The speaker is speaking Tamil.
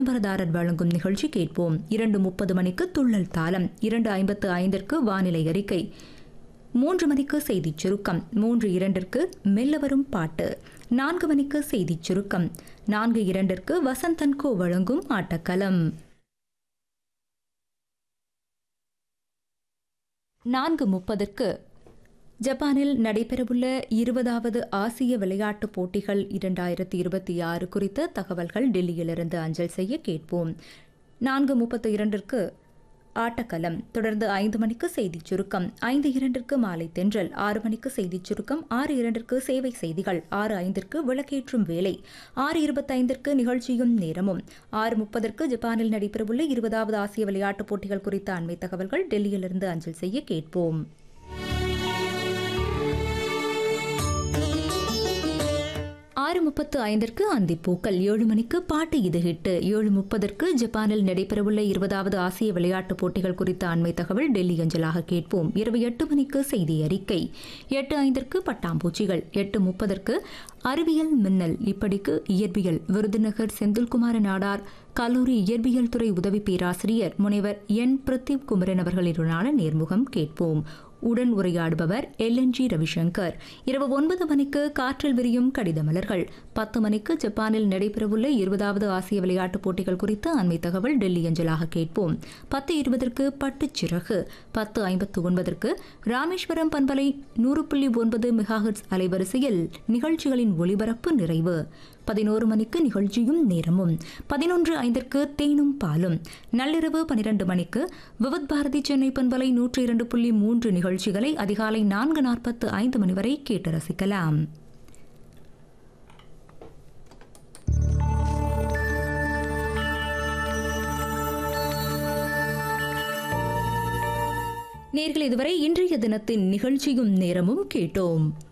விளம்பரதாரர் வழங்கும் நிகழ்ச்சி கேட்போம் இரண்டு முப்பது மணிக்கு துள்ளல் தாளம் இரண்டு ஐம்பத்து ஐந்திற்கு வானிலை அறிக்கை மூன்று மணிக்கு செய்திச் சுருக்கம் மூன்று இரண்டிற்கு மெல்ல வரும் பாட்டு நான்கு மணிக்கு செய்திச் சுருக்கம் நான்கு இரண்டிற்கு வசந்தன்கோ வழங்கும் ஆட்டக்களம் நான்கு முப்பதற்கு ஜப்பானில் நடைபெறவுள்ள இருபதாவது ஆசிய விளையாட்டுப் போட்டிகள் இரண்டாயிரத்தி இருபத்தி ஆறு குறித்த தகவல்கள் டெல்லியிலிருந்து அஞ்சல் செய்ய கேட்போம் நான்கு முப்பத்து இரண்டிற்கு ஆட்டக்களம் தொடர்ந்து ஐந்து மணிக்கு செய்திச் சுருக்கம் ஐந்து இரண்டிற்கு மாலை தென்றல் ஆறு மணிக்கு செய்திச் சுருக்கம் ஆறு இரண்டிற்கு சேவை செய்திகள் ஆறு ஐந்திற்கு விளக்கேற்றும் வேலை ஆறு இருபத்தைந்திற்கு நிகழ்ச்சியும் நேரமும் ஆறு முப்பதற்கு ஜப்பானில் நடைபெறவுள்ள இருபதாவது ஆசிய விளையாட்டுப் போட்டிகள் குறித்த அண்மை தகவல்கள் டெல்லியிலிருந்து அஞ்சல் செய்ய கேட்போம் ஆறு முப்பத்து ஐந்திற்கு அந்திப்பூக்கள் ஏழு மணிக்கு பாட்டு இது ஹிட்டு ஏழு முப்பதற்கு ஜப்பானில் நடைபெறவுள்ள இருபதாவது ஆசிய விளையாட்டுப் போட்டிகள் குறித்த அண்மை தகவல் டெல்லி அஞ்சலாக கேட்போம் இரவு எட்டு மணிக்கு செய்தி அறிக்கை எட்டு ஐந்திற்கு பட்டாம்பூச்சிகள் எட்டு முப்பதற்கு அறிவியல் மின்னல் இப்படிக்கு இயற்பியல் விருதுநகர் செந்தில்குமார நாடார் கல்லூரி இயற்பியல் துறை உதவி பேராசிரியர் முனைவர் என் பிரித்திவ் குமரன் அவர்களுடனான நேர்முகம் கேட்போம் உடன் உரையாடுபவர் எல்என்ஜி ரவிசங்கர் இரவு ஒன்பது மணிக்கு காற்றில் விரியும் கடித மலர்கள் பத்து மணிக்கு ஜப்பானில் நடைபெறவுள்ள இருபதாவது ஆசிய விளையாட்டுப் போட்டிகள் குறித்த அண்மை தகவல் டெல்லி அஞ்சலாக கேட்போம் பத்து இருபதற்கு பட்டுச்சிறகு பத்து ஐம்பத்து ஒன்பதற்கு ராமேஸ்வரம் பண்பலை நூறு புள்ளி ஒன்பது மெகாஹெட்ஸ் அலைவரிசையில் நிகழ்ச்சிகளின் ஒளிபரப்பு நிறைவு பதினோரு மணிக்கு நிகழ்ச்சியும் நேரமும் பதினொன்று ஐந்திற்கு தேனும் பாலும் நள்ளிரவு பனிரெண்டு மணிக்கு விவத் பாரதி சென்னை பண்பலை நூற்றி இரண்டு புள்ளி மூன்று நிகழ்ச்சிகளை அதிகாலை நான்கு நாற்பத்து ஐந்து மணி வரை கேட்டு ரசிக்கலாம் நேர்கள் இதுவரை இன்றைய தினத்தின் நிகழ்ச்சியும் நேரமும் கேட்டோம்